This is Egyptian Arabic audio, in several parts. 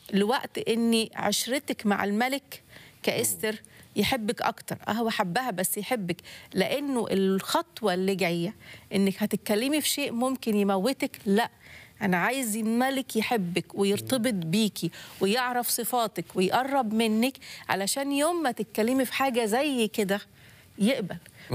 لوقت ان عشرتك مع الملك كاستر يحبك اكتر اه هو حبها بس يحبك لانه الخطوه اللي جايه انك هتتكلمي في شيء ممكن يموتك لا انا عايز الملك يحبك ويرتبط بيكي ويعرف صفاتك ويقرب منك علشان يوم ما تتكلمي في حاجه زي كده يقبل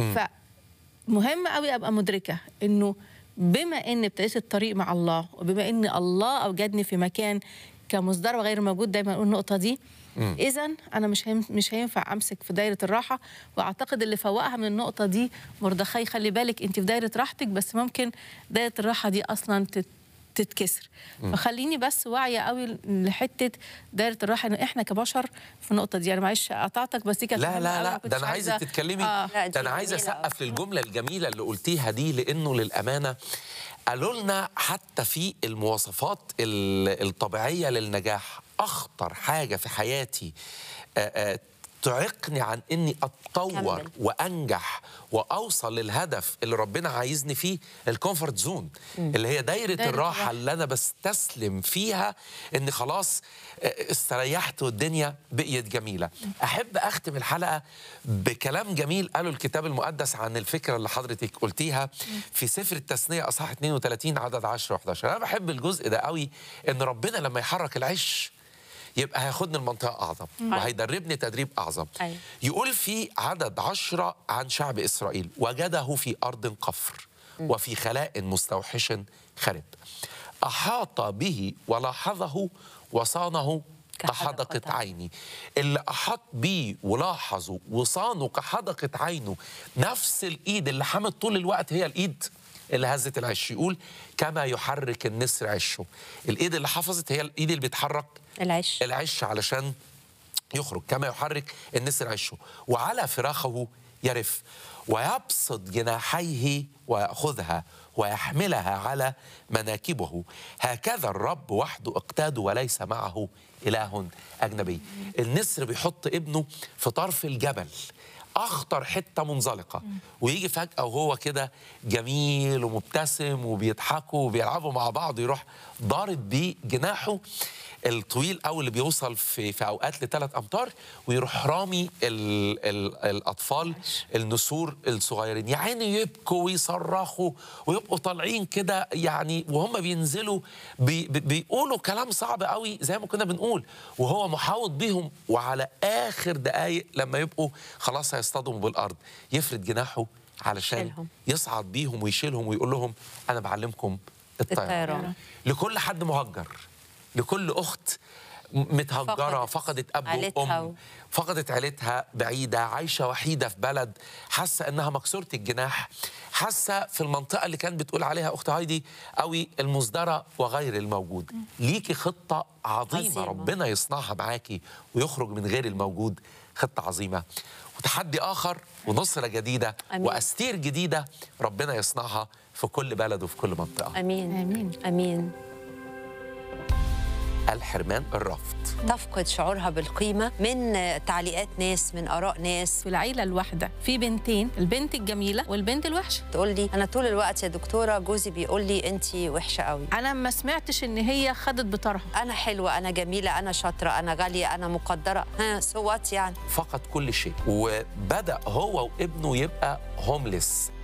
فمهم قوي ابقى مدركه انه بما ان ابتديت الطريق مع الله وبما ان الله اوجدني في مكان كمصدر وغير موجود دايما اقول النقطه دي اذا انا مش هيم مش هينفع امسك في دايره الراحه واعتقد اللي فوقها من النقطه دي مردخاي خلي بالك انت في دايره راحتك بس ممكن دايره الراحه دي اصلا تت تتكسر فخليني بس واعيه قوي لحته دايره الراحه ان احنا كبشر في النقطه دي انا معلش قطعتك بس دي كانت لا مهمة لا قوي، ما لا كنتش ده انا عايزه عايزة- تتكلمي آه. لا، ده دي انا عايزه جميلة اسقف للجمله الجميله اللي قلتيها دي لانه للامانه قالوا لنا حتى في المواصفات ال- الطبيعيه للنجاح اخطر حاجه في حياتي آه، آه، تعيقني عن اني اتطور كمل. وانجح واوصل للهدف اللي ربنا عايزني فيه الكومفورت زون اللي هي دايره, دايرة الراحه الراحة. اللي انا بستسلم فيها ان خلاص آه، استريحت والدنيا بقيت جميله احب اختم الحلقه بكلام جميل قاله الكتاب المقدس عن الفكره اللي حضرتك قلتيها في سفر التثنيه اصحاح 32 عدد 10 و11 انا بحب الجزء ده قوي ان ربنا لما يحرك العش يبقى هياخدني لمنطقه اعظم وهيدربني تدريب اعظم أيوة. يقول في عدد عشرة عن شعب إسرائيل وجده في أرض قفر وفي خلاء مستوحش خرب أحاط به ولاحظه وصانه كحدقة كحدقة عيني اللي أحاط بيه ولاحظه وصانه كحدقة عينه نفس الإيد اللي حمت طول الوقت هي الإيد اللي هزت العش يقول كما يحرك النسر عشه الإيد اللي حفظت هي الإيد اللي بتحرك العش العش علشان يخرج كما يحرك النسر عشه وعلى فراخه يرف ويبسط جناحيه ويأخذها ويحملها على مناكبه هكذا الرب وحده اقتاده وليس معه إله أجنبي النسر بيحط ابنه في طرف الجبل اخطر حته منزلقه ويجي فجاه وهو كده جميل ومبتسم وبيضحكوا وبيلعبوا مع بعض يروح ضارب بيه جناحه الطويل او اللي بيوصل في في اوقات لثلاث امتار ويروح رامي ال ال الاطفال النسور الصغيرين يا عيني يبكوا ويصرخوا ويبقوا طالعين كده يعني وهم بينزلوا بي بي بيقولوا كلام صعب قوي زي ما كنا بنقول وهو محاوط بيهم وعلى اخر دقايق لما يبقوا خلاص هيصطدموا بالارض يفرد جناحه علشان يشيلهم. يصعد بيهم ويشيلهم ويقول لهم انا بعلمكم الطيران الطيران. لكل حد مهجر لكل اخت م- متهجره فقدت فقدت اب عيلتها وام و- فقدت عيلتها بعيده عايشه وحيده في بلد حاسه انها مكسوره الجناح حاسه في المنطقه اللي كانت بتقول عليها اخت هايدي قوي المصدره وغير الموجود ليكي خطه عظيمه, عظيمة. ربنا يصنعها معاكي ويخرج من غير الموجود خطه عظيمه وتحدي اخر ونصره جديده أمين. واستير جديده ربنا يصنعها في كل بلد وفي كل منطقه امين آمين. امين الحرمان الرفض تفقد شعورها بالقيمه من تعليقات ناس من اراء ناس في العيله الواحده في بنتين البنت الجميله والبنت الوحشه تقول لي انا طول الوقت يا دكتوره جوزي بيقول لي انت وحشه قوي انا ما سمعتش ان هي خدت بطارها انا حلوه انا جميله انا شاطره انا غاليه انا مقدره ها سوات يعني فقد كل شيء وبدا هو وابنه يبقى هومليس